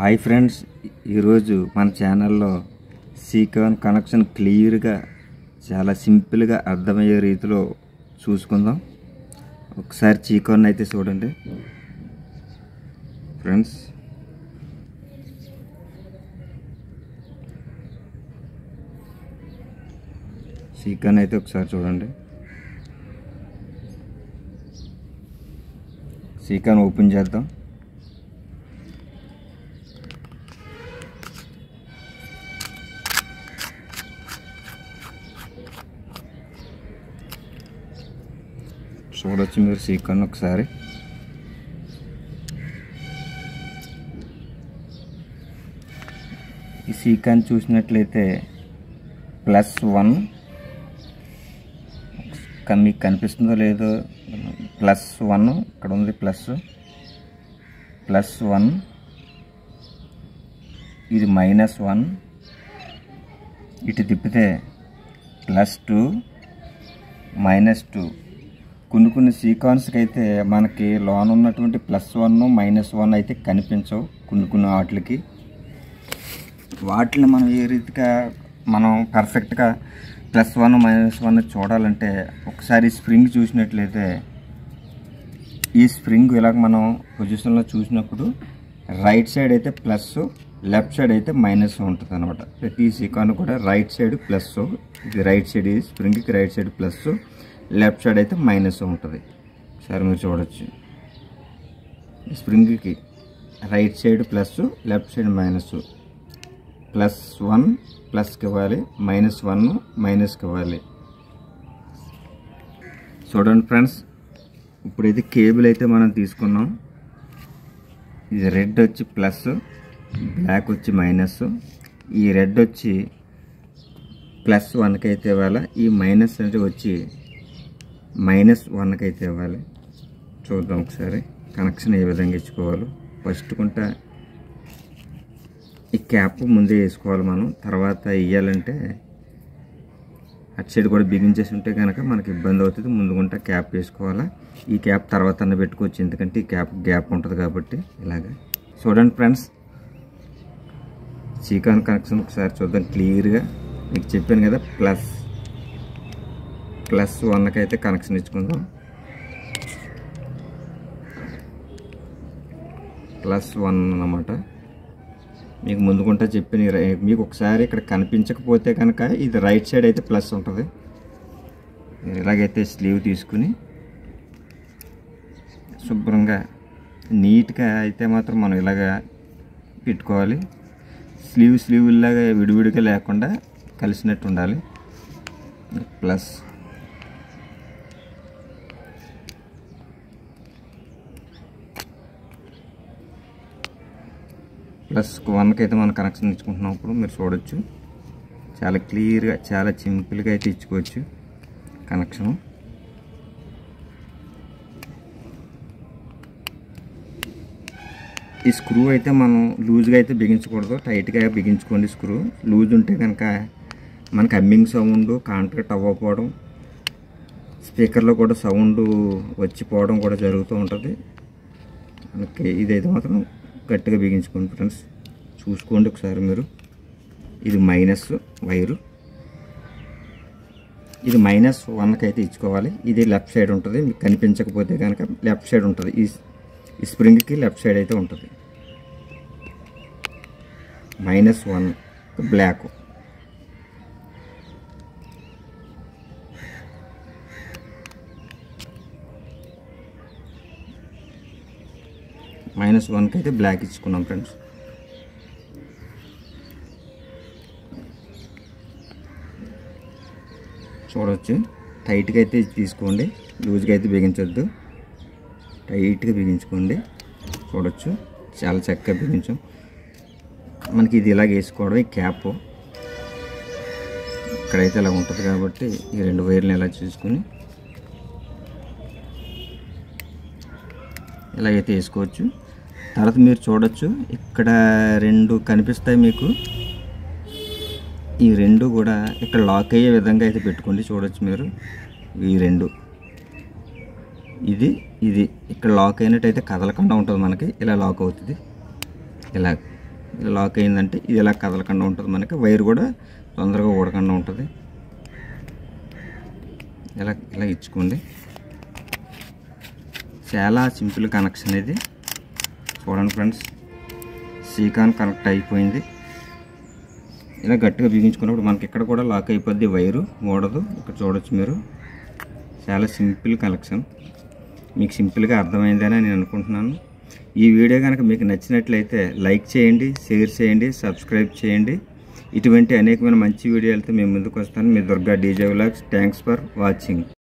hi friends ఈరోజు మన ఛానల్లో సీకాన్ కనెక్షన్ క్లియర్గా చాలా సింపుల్గా అర్థమయ్యే రీతిలో చూసుకుందాం ఒకసారి చీకాన్ అయితే చూడండి ఫ్రెండ్స్ సీకాన్ అయితే ఒకసారి చూడండి సీకాన్ ఓపెన్ చేద్దాం చూడొచ్చు మీరు సీకాన్ ఒకసారి ఈ సీకాన్ చూసినట్లయితే ప్లస్ వన్ మీకు కనిపిస్తుందో లేదో ప్లస్ వన్ ఇక్కడ ఉంది ప్లస్ ప్లస్ వన్ ఇది మైనస్ వన్ ఇటు తిప్పితే ప్లస్ టూ మైనస్ టూ కొన్ని కొన్ని సీక్వెన్స్కి అయితే మనకి లోన్ ఉన్నటువంటి ప్లస్ వన్ మైనస్ వన్ అయితే కనిపించవు కొన్ని కొన్ని వాటికి వాటిని మనం ఏ రీతిగా మనం పర్ఫెక్ట్గా ప్లస్ వన్ మైనస్ వన్ చూడాలంటే ఒకసారి స్ప్రింగ్ చూసినట్లయితే ఈ స్ప్రింగ్ ఇలాగ మనం పొజిషన్లో చూసినప్పుడు రైట్ సైడ్ అయితే ప్లస్ లెఫ్ట్ సైడ్ అయితే మైనస్ ఉంటుంది అనమాట ప్రతి సీకాన్ కూడా రైట్ సైడ్ ప్లస్ ఇది రైట్ సైడ్ ఈ స్ప్రింగ్కి right side plus left side అయితే మైనస్ ఉంటుంది సరే మీరు చూడొచ్చు స్ప్రింగ్కి right side plus left side minus plus one ప్లస్కి ఇవ్వాలి మైనస్ వన్ మైనస్కి ఇవ్వాలి చూడండి ఫ్రెండ్స్ ఇప్పుడైతే కేబుల్ అయితే మనం తీసుకున్నాం ఇది రెడ్ వచ్చి ప్లస్ బ్లాక్ వచ్చి మైనస్ ఈ రెడ్ వచ్చి ప్లస్ వన్కి అయితే ఇవ్వాలి ఈ మైనస్ అంటే వచ్చి మైనస్ వన్కి అయితే ఇవ్వాలి చూద్దాం ఒకసారి కనెక్షన్ ఏ విధంగా ఇచ్చుకోవాలో ఫస్ట్ కుంట ఈ క్యాప్ ముందే వేసుకోవాలి మనం తర్వాత ఇవ్వాలంటే అటు సైడ్ కూడా బిగించేసి ఉంటే కనుక మనకి ఇబ్బంది అవుతుంది ముందుకుంటా క్యాప్ వేసుకోవాలా ఈ క్యాప్ తర్వాత అన్న పెట్టుకోవచ్చు ఎందుకంటే ఈ క్యాప్ గ్యాప్ ఉంటుంది కాబట్టి ఇలాగా చూడండి ఫ్రెండ్స్ చీకాన్ కనెక్షన్ ఒకసారి చూద్దాం క్లియర్గా మీకు చెప్పాను కదా ప్లస్ ప్లస్ వన్కి అయితే కనెక్షన్ ఇచ్చుకుందాం ప్లస్ వన్ అన్నమాట మీకు ముందుకుంటా చెప్పిన మీకు ఒకసారి ఇక్కడ కనిపించకపోతే కనుక ఇది రైట్ సైడ్ అయితే ప్లస్ ఉంటుంది ఇలాగైతే స్లీవ్ తీసుకుని శుభ్రంగా నీట్గా అయితే మాత్రం మనం ఇలాగా పెట్టుకోవాలి స్లీవ్ స్లీవ్ ఇలాగా విడివిడిగా లేకుండా కలిసినట్టు ఉండాలి ప్లస్ ప్లస్ వన్కి అయితే మనం కనెక్షన్ ఇచ్చుకుంటున్నాం ఇప్పుడు మీరు చూడొచ్చు చాలా క్లియర్గా చాలా సింపుల్గా అయితే ఇచ్చుకోవచ్చు కనెక్షను ఈ స్క్రూ అయితే మనం లూజ్గా అయితే బిగించకూడదు టైట్గా బిగించుకోండి స్క్రూ లూజ్ ఉంటే కనుక మనకి అమ్మింగ్ సౌండ్ కాంట్రాక్ట్ అవ్వకపోవడం స్పీకర్లో కూడా సౌండ్ వచ్చిపోవడం కూడా జరుగుతూ ఉంటుంది మనకి ఇదైతే మాత్రం గట్టిగా బిగించుకోండి ఫ్రెండ్స్ చూసుకోండి ఒకసారి మీరు ఇది మైనస్ వైరు ఇది మైనస్ వన్కి అయితే ఇచ్చుకోవాలి ఇది లెఫ్ట్ సైడ్ ఉంటుంది మీకు కనిపించకపోతే కనుక లెఫ్ట్ సైడ్ ఉంటుంది ఈ ఈ స్ప్రింగ్కి లెఫ్ట్ సైడ్ అయితే ఉంటుంది మైనస్ వన్ బ్లాక్ మైనస్ వన్కి అయితే బ్లాక్ ఇచ్చుకున్నాం ఫ్రెండ్స్ చూడవచ్చు టైట్గా అయితే తీసుకోండి లూజ్గా అయితే బిగించొద్దు టైట్గా బిగించుకోండి చూడొచ్చు చాలా చక్కగా బిగించాం మనకి ఇది ఇలాగ వేసుకోవడం ఈ క్యాప్ ఇక్కడైతే ఇలా ఉంటుంది కాబట్టి ఈ రెండు వైర్లు ఇలా చూసుకొని ఇలాగైతే వేసుకోవచ్చు తర్వాత మీరు చూడొచ్చు ఇక్కడ రెండు కనిపిస్తాయి మీకు ఈ రెండు కూడా ఇక్కడ లాక్ అయ్యే విధంగా అయితే పెట్టుకోండి చూడొచ్చు మీరు ఈ రెండు ఇది ఇది ఇక్కడ లాక్ అయినట్టయితే కదలకుండా ఉంటుంది మనకి ఇలా లాక్ అవుతుంది ఇలా ఇలా లాక్ అయిందంటే ఇది ఇలా కదలకుండా ఉంటుంది మనకి వైర్ కూడా తొందరగా ఊడకుండా ఉంటుంది ఇలా ఇలా ఇచ్చుకోండి చాలా సింపుల్ కనెక్షన్ ఇది చూడండి ఫ్రెండ్స్ సీకాన్ కనెక్ట్ అయిపోయింది ఇలా గట్టిగా బిగించుకున్నప్పుడు మనకి ఇక్కడ కూడా లాక్ అయిపోద్ది వైరు ఓడదు ఇక్కడ చూడొచ్చు మీరు చాలా సింపుల్ కలెక్షన్ మీకు సింపుల్గా అర్థమైందని నేను అనుకుంటున్నాను ఈ వీడియో కనుక మీకు నచ్చినట్లయితే లైక్ చేయండి షేర్ చేయండి సబ్స్క్రైబ్ చేయండి ఇటువంటి అనేకమైన మంచి వీడియోలతో మేము ముందుకు వస్తాను మీ Durga DJ vlogs thanks for watching